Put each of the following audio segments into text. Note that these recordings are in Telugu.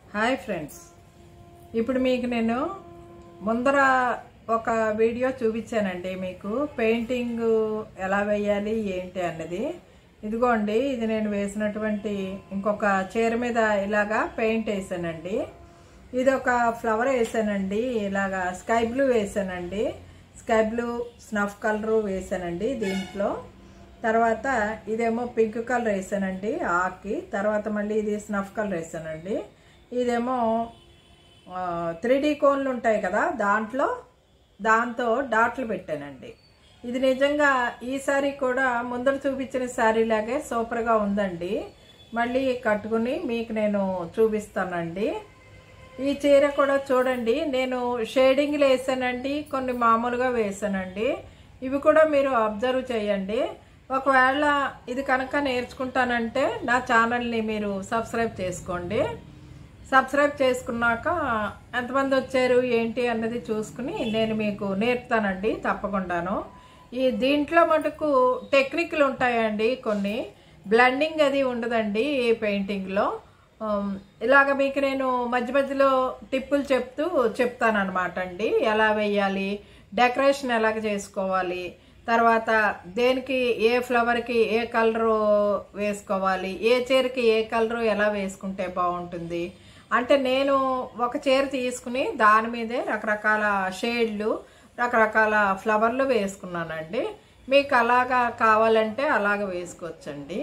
హాయ్ ఫ్రెండ్స్ ఇప్పుడు మీకు నేను ముందర ఒక వీడియో చూపించానండి మీకు పెయింటింగ్ ఎలా వేయాలి ఏంటి అన్నది ఇదిగోండి ఇది నేను వేసినటువంటి ఇంకొక చీర మీద ఇలాగా పెయింట్ వేసానండి ఇది ఒక ఫ్లవర్ వేసానండి ఇలాగా స్కై బ్లూ వేసానండి స్కై బ్లూ స్నఫ్ కలర్ వేసానండి దీంట్లో తర్వాత ఇదేమో పింక్ కలర్ వేసానండి ఆకి తర్వాత మళ్ళీ ఇది స్నఫ్ కలర్ వేసానండి ఇదేమో త్రీ డీ కోన్లు ఉంటాయి కదా దాంట్లో దాంతో డాట్లు పెట్టానండి ఇది నిజంగా ఈ సారీ కూడా ముందర చూపించిన శారీ లాగే సూపర్గా ఉందండి మళ్ళీ కట్టుకుని మీకు నేను చూపిస్తానండి ఈ చీర కూడా చూడండి నేను షేడింగ్లు వేసానండి కొన్ని మామూలుగా వేసానండి ఇవి కూడా మీరు అబ్జర్వ్ చేయండి ఒకవేళ ఇది కనుక నేర్చుకుంటానంటే నా ఛానల్ని మీరు సబ్స్క్రైబ్ చేసుకోండి సబ్స్క్రైబ్ చేసుకున్నాక ఎంతమంది వచ్చారు ఏంటి అన్నది చూసుకుని నేను మీకు నేర్పుతానండి తప్పకుండాను ఈ దీంట్లో మటుకు టెక్నిక్లు ఉంటాయండి కొన్ని బ్లెండింగ్ అది ఉండదండి ఈ పెయింటింగ్లో ఉమ్, ఇలాగ మీకు నేను మధ్య మధ్యలో టిప్పులు చెప్తూ చెప్తానమాట అండి ఎలా వేయాలి డెకరేషన్ ఎలాగ చేసుకోవాలి తర్వాత దేనికి ఏ ఫ్లవర్కి ఏ కలరు వేసుకోవాలి ఏ చీరకి ఏ కలరు ఎలా వేసుకుంటే బాగుంటుంది అంటే నేను ఒక చీర తీసుకుని దాని మీదే రకరకాల షేడ్లు రకరకాల ఫ్లవర్లు వేసుకున్నానండి మీకు అలాగా కావాలంటే అలాగ వేసుకోవచ్చండి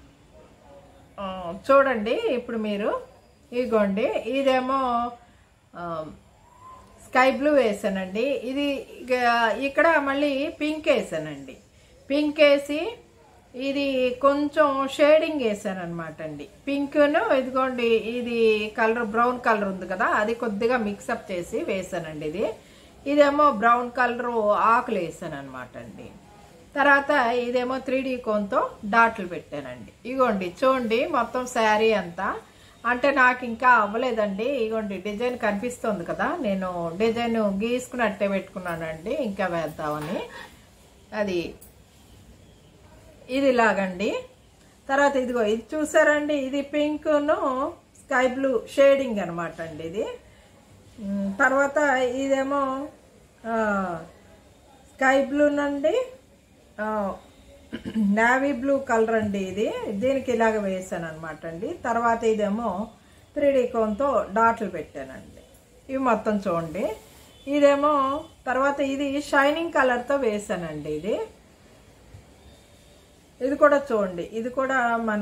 ఆ, చూడండి ఇప్పుడు మీరు ఇగోండి ఇదేమో ఆ, స్కై బ్లూ వేసానండి ఇది ఇక- ఇక్కడ మళ్ళీ పింక్ వేసానండి పింక్ వేసి ఇది కొంచెం షేడింగ్ వేసాను అనమాట అండి పింక్ను ఇదిగోండి ఇది కలర్ బ్రౌన్ కలర్ ఉంది కదా అది కొద్దిగా మిక్సప్ చేసి వేసానండి ఇది ఇదేమో బ్రౌన్ కలర్ ఆకులు వేసాను అనమాట అండి తర్వాత ఇదేమో త్రీ డీ కోన్తో డాట్లు పెట్టానండి ఇగోండి చూడండి మొత్తం శారీ అంతా అంటే నాకు ఇంకా అవ్వలేదండి ఇగోండి డిజైన్ కనిపిస్తుంది కదా నేను డిజైన్ గీసుకుని అట్టే పెట్టుకున్నానండి ఇంకా వేద్దామని అది ఇది ఇలాగండి తర్వాత ఇదిగో ఇది చూసారండి ఇది పింక్ను స్కై బ్లూ షేడింగ్ అనమాట అండి ఇది ఉమ్, తర్వాత ఇదేమో ఆ, స్కై బ్లూ నండి నావీ బ్లూ కలర్ అండి ఇది దీనికి ఇలాగ వేసాను అనమాట అండి తర్వాత ఇదేమో త్రీ డీ కోన్తో డాట్లు పెట్టానండి ఇవి మొత్తం చూడండి ఇదేమో తర్వాత ఇది షైనింగ్ కలర్తో వేసానండి ఇది ఇది కూడా చూడండి ఇది కూడా మన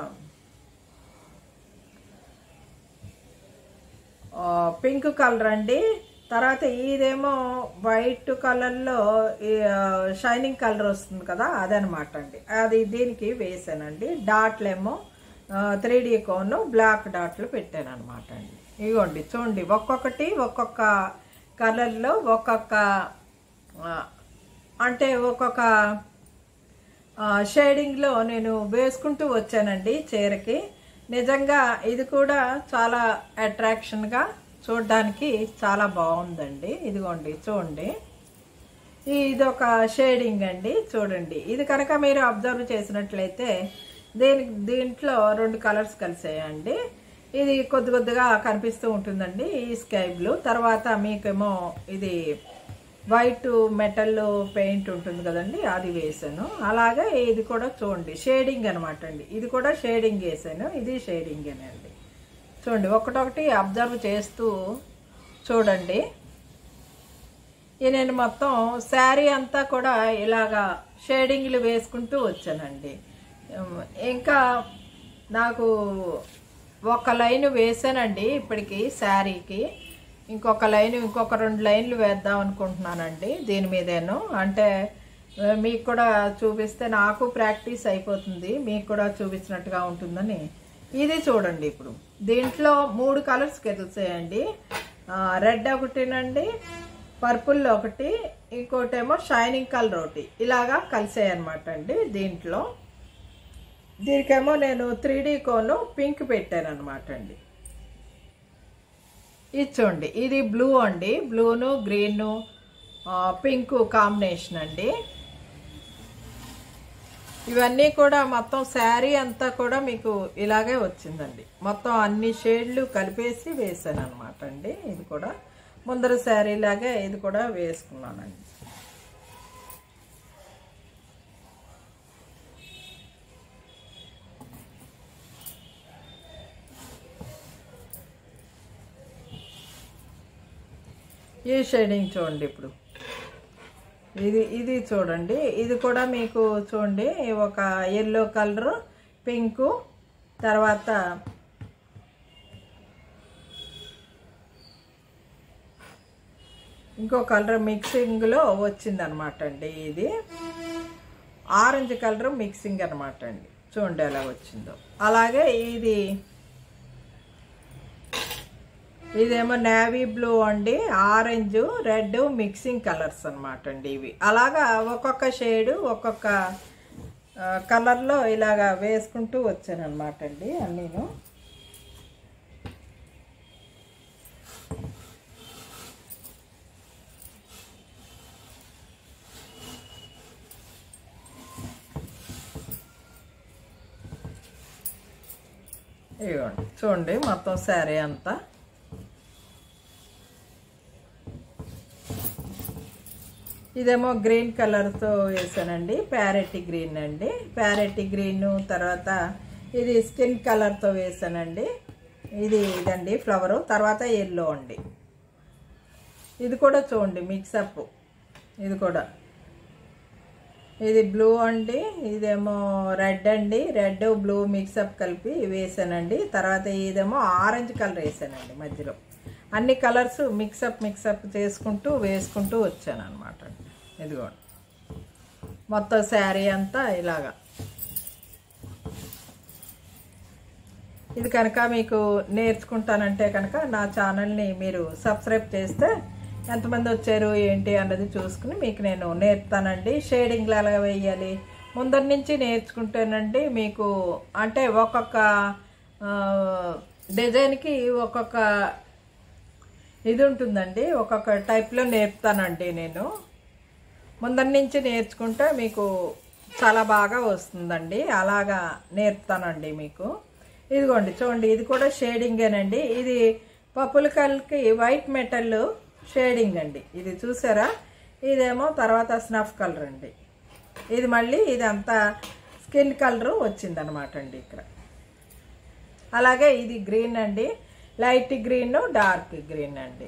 ఆ, పింక్ కలర్ అండి తర్వాత ఇదేమో వైట్ కలర్లో ఈ, ఆ, షైనింగ్ కలర్ వస్తుంది కదా అదనమాట అండి అది దీనికి వేసానండి డాట్లేమో త్రీ డీ కోన్ బ్లాక్ డాట్లు పెట్టాను అనమాట అండి ఇగోండి చూడండి ఒక్కొక్కటి ఒక్కొక్క కలర్లో ఒక్కొక్క ఆ, అంటే ఒక్కొక్క ఆ, షేడింగ్లో నేను వేసుకుంటూ వచ్చానండి చీరకి నిజంగా ఇది కూడా చాలా అట్రాక్షన్గా చూడడానికి చాలా బాగుందండి ఇదిగోండి చూడండి ఇది ఒక షేడింగ్ అండి చూడండి ఇది కనుక మీరు అబ్జర్వ్ చేసినట్లయితే దీనికి దీంట్లో రెండు కలర్స్ కలిసాయండి ఇది కొద్ది కొద్దిగా కనిపిస్తూ ఉంటుందండి ఈ స్కై బ్లూ తర్వాత మీకేమో ఇది వైట్ మెటల్ పెయింట్ ఉంటుంది కదండి అది వేసాను అలాగే ఇది కూడా చూడండి షేడింగ్ అనమాట అండి ఇది కూడా షేడింగ్ వేసాను ఇది షేడింగ్ అండి చూడండి ఒకటొకటి అబ్జర్వ్ చేస్తూ చూడండి ఈ నేను మొత్తం శారీ అంతా కూడా ఇలాగా షేడింగ్లు వేసుకుంటూ వచ్చానండి ఉమ్, ఇంకా నాకు ఒక లైన్ వేసానండి ఇప్పటికి శారీకి ఇంకొక లైన్ ఇంకొక రెండు లైన్లు వేద్దాం అనుకుంటున్నానండి దీని మీదేను అంటే ఆ, మీకు కూడా చూపిస్తే నాకు ప్రాక్టీస్ అయిపోతుంది మీకు కూడా చూపించినట్టుగా ఉంటుందని ఇది చూడండి ఇప్పుడు దీంట్లో మూడు కలర్స్ కలిసాయండి రెడ్ ఒకటినండి పర్పుల్ ఒకటి ఇంకోటేమో షైనింగ్ కలర్ ఒకటి ఇలాగా కలిసాయి అనమాట అండి దీంట్లో దీనికేమో నేను త్రీ డీ కోను పింక్ పెట్టాను అనమాట అండి ఇది చూడండి ఇది బ్లూ అండి బ్లూను గ్రీను పింక్ కాంబినేషన్ అండి ఇవన్నీ కూడా మొత్తం శారీ అంతా కూడా మీకు ఇలాగే వచ్చిందండి మొత్తం అన్ని షేడ్లు కలిపేసి వేసాను అనమాట అండి ఇది కూడా ముందర శారీ లాగే ఇది కూడా వేసుకున్నానండి ఈ షేడింగ్ చూడండి ఇప్పుడు ఇది ఇది చూడండి ఇది కూడా మీకు చూడండి ఒక ఎల్లో కలర్ పింకు తర్వాత ఇంకో కలర్ మిక్సింగ్లో వచ్చిందనమాట అండి ఇది ఆరెంజ్ కలర్ మిక్సింగ్ అనమాట అండి చూడండి ఎలా వచ్చిందో అలాగే ఇది ఇదేమో నేవీ బ్లూ అండి ఆరెంజ్ రెడ్ మిక్సింగ్ కలర్స్ అనమాట అండి ఇవి అలాగా ఒక్కొక్క షేడు ఒక్కొక్క ఆ, కలర్లో ఇలాగా వేసుకుంటూ వచ్చాను అనమాట అండి అన్నీను ఇదిగోండి చూడండి మొత్తం శారీ అంతా ఇదేమో గ్రీన్ కలర్తో వేసానండి ప్యారెట్ గ్రీన్ అండి ప్యారెట్ గ్రీన్ తర్వాత ఇది స్కిన్ కలర్తో వేసానండి ఇది ఇదండి ఫ్లవరు తర్వాత ఎల్లో అండి ఇది కూడా చూడండి మిక్సప్ ఇది కూడా ఇది బ్లూ అండి ఇదేమో రెడ్ అండి రెడ్ బ్లూ మిక్సప్ కలిపి వేసానండి తర్వాత ఇదేమో ఆరెంజ్ కలర్ వేసానండి మధ్యలో అన్ని కలర్స్ మిక్సప్ మిక్సప్ చేసుకుంటూ వేసుకుంటూ వచ్చాను అనమాట ఇదిగోండి మొత్తం శారీ అంతా ఇలాగా ఇది కనుక మీకు నేర్చుకుంటానంటే కనుక నా ఛానల్ని మీరు సబ్స్క్రైబ్ చేస్తే ఎంతమంది వచ్చారు ఏంటి అన్నది చూసుకుని మీకు నేను నేర్పుతానండి షేడింగ్లు ఎలా వేయాలి ముందర నుంచి నేర్చుకుంటేనండి మీకు అంటే ఒక్కొక్క ఆ, డిజైన్కి ఒక్కొక్క ఇది ఉంటుందండి ఒక్కొక్క టైప్లో నేర్పుతానండి నేను ముందర నుంచి నేర్చుకుంటే మీకు చాలా బాగా వస్తుందండి అలాగా నేర్పుతానండి మీకు ఇదిగోండి చూడండి ఇది కూడా షేడింగేనండి ఇది పప్పుల కలర్కి వైట్ మెటల్ షేడింగ్ అండి ఇది చూసారా ఇదేమో తర్వాత స్నఫ్ కలర్ అండి ఇది మళ్ళీ ఇదంతా స్కిన్ కలర్ వచ్చిందనమాట అండి ఇక్కడ అలాగే ఇది గ్రీన్ అండి లైట్ గ్రీన్ డార్క్ గ్రీన్ అండి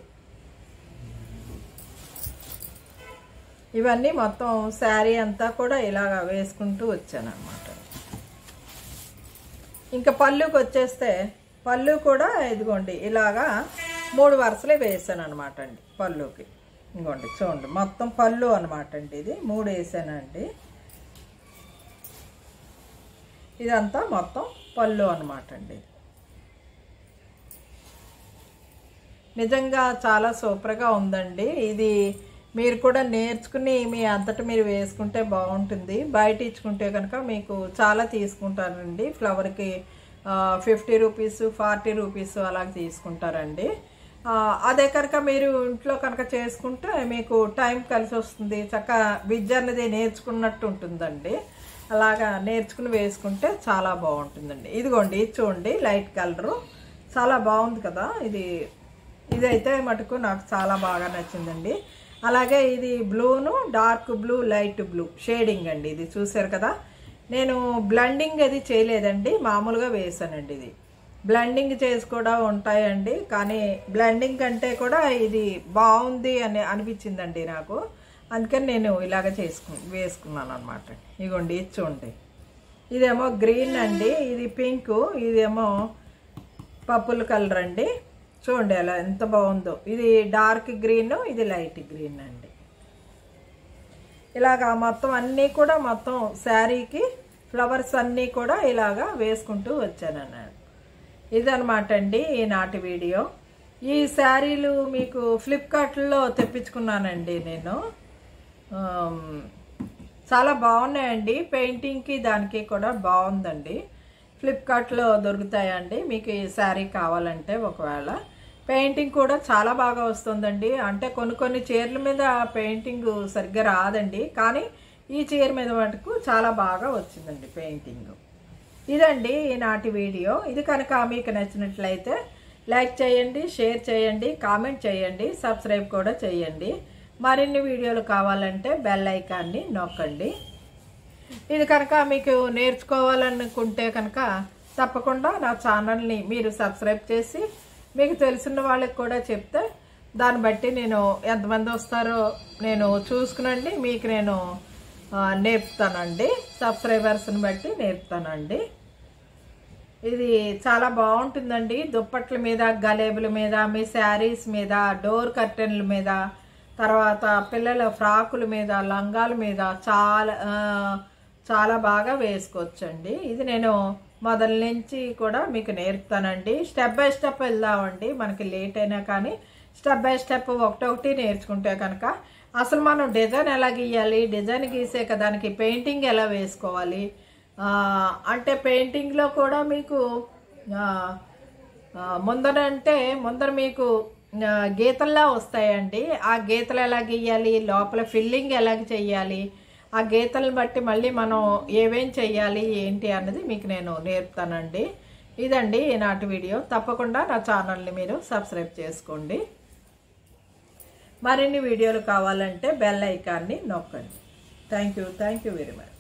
ఇవన్నీ మొత్తం శారీ అంతా కూడా ఇలాగ వేసుకుంటూ వచ్చాను అనమాట ఇంకా పళ్ళుకి వచ్చేస్తే పళ్ళు కూడా ఇదిగోండి ఇలాగా మూడు వరుసలే వేసాను అనమాట అండి పళ్ళుకి ఇంకోండి చూడండి మొత్తం పళ్ళు అనమాట అండి ఇది మూడు వేసానండి ఇదంతా మొత్తం పళ్ళు అనమాట అండి నిజంగా చాలా సూపర్గా ఉందండి ఇది మీరు కూడా నేర్చుకుని మీ అంతట మీరు వేసుకుంటే బాగుంటుంది బయట ఇచ్చుకుంటే కనుక మీకు చాలా తీసుకుంటారండి ఫ్లవర్కి ఫిఫ్టీ రూపీస్ ఫార్టీ రూపీస్ అలా తీసుకుంటారండి ఆ, అదే కనుక మీరు ఇంట్లో కనుక చేసుకుంటే మీకు టైం కలిసి వస్తుంది చక్కగా విద్య అన్నది నేర్చుకున్నట్టు ఉంటుందండి అలాగా నేర్చుకుని వేసుకుంటే చాలా బాగుంటుందండి ఇదిగోండి ఇది చూడండి లైట్ కలరు చాలా బాగుంది కదా ఇది ఇదైతే మటుకు నాకు చాలా బాగా నచ్చిందండి అలాగే ఇది బ్లూను dark blue light blue shading అండి ఇది చూసారు కదా నేను బ్లెండింగ్ అది చేయలేదండి మామూలుగా వేసానండి ఇది బ్లెండింగ్ చేసి కూడా ఉంటాయండి కానీ బ్లెండింగ్ కంటే కూడా ఇది బాగుంది అని అనిపించిందండి నాకు అందుకని నేను ఇలాగ చేసుకు వేసుకున్నాను అనమాట ఇగోండి ఇది చూడండి ఇదేమో గ్రీన్ అండి ఇది పింక్ ఇదేమో పర్పుల్ కలర్ అండి చూడండి అలా ఎంత బాగుందో ఇది డార్క్ గ్రీన్ ఇది లైట్ గ్రీన్ అండి ఇలాగా మొత్తం అన్నీ కూడా మొత్తం శారీకి ఫ్లవర్స్ అన్నీ కూడా ఇలాగా వేసుకుంటూ వచ్చాను అన్నాడు ఇదనమాట అండి ఈనాటి వీడియో ఈ శారీలు మీకు ఫ్లిప్కార్ట్లో తెప్పించుకున్నానండి నేను ఆమ్, చాలా బాగున్నాయండి పెయింటింగ్కి దానికి కూడా బాగుందండి ఫ్లిప్కార్ట్లో దొరుకుతాయండి మీకు ఈ శారీ కావాలంటే ఒకవేళ పెయింటింగ్ కూడా చాలా బాగా వస్తుందండి అంటే కొన్ని కొన్ని చీరల మీద పెయింటింగ్ సరిగ్గా రాదండి కానీ ఈ చీర మీద మటుకు చాలా బాగా వచ్చిందండి పెయింటింగ్ ఇదండి ఈనాటి వీడియో ఇది కనుక మీకు నచ్చినట్లయితే లైక్ చేయండి షేర్ చేయండి కామెంట్ చేయండి సబ్స్క్రైబ్ కూడా చేయండి మరిన్ని వీడియోలు కావాలంటే బెల్ ఐకాన్ని నొక్కండి ఇది కనుక మీకు నేర్చుకోవాలనుకుంటే కనుక తప్పకుండా నా ఛానల్ని మీరు సబ్స్క్రైబ్ చేసి మీకు తెలిసిన వాళ్ళకి కూడా చెప్తే దాన్ని బట్టి నేను ఎంతమంది వస్తారో నేను చూసుకునండి మీకు నేను ఆ, నేర్పుతానండి సబ్స్క్రైబర్స్ని బట్టి నేర్పుతానండి ఇది చాలా బాగుంటుందండి దుప్పట్ల మీద గలేబుల మీద మీ శారీస్ మీద డోర్ కర్టెన్ల మీద తర్వాత పిల్లల ఫ్రాకుల మీద లంగాల మీద చాలా ఆ, చాలా బాగా వేసుకోవచ్చండి ఇది నేను మొదల నుంచి కూడా మీకు నేర్పుతానండి స్టెప్ బై స్టెప్ వెళ్దామండి మనకి లేట్ అయినా కానీ స్టెప్ బై స్టెప్ ఒకటొకటి నేర్చుకుంటే కనుక అసలు మనం డిజైన్ ఎలా గీయాలి డిజైన్ గీసాక దానికి పెయింటింగ్ ఎలా వేసుకోవాలి ఆ, అంటే పెయింటింగ్లో కూడా మీకు ఆ, ఆ, ముందర అంటే ముందర మీకు ఆ, గీతల్లా వస్తాయండి ఆ గీతలు ఎలా గీయాలి లోపల ఫిల్లింగ్ ఎలా చెయ్యాలి ఆ గీతలను బట్టి మళ్ళీ మనం ఏమేం చెయ్యాలి ఏంటి అన్నది మీకు నేను నేర్పుతానండి ఇదండి ఈనాటి వీడియో తప్పకుండా నా ఛానల్ని మీరు సబ్స్క్రైబ్ చేసుకోండి మరిన్ని వీడియోలు కావాలంటే బెల్ ఐకాన్ని నొక్కండి thank you thank you very much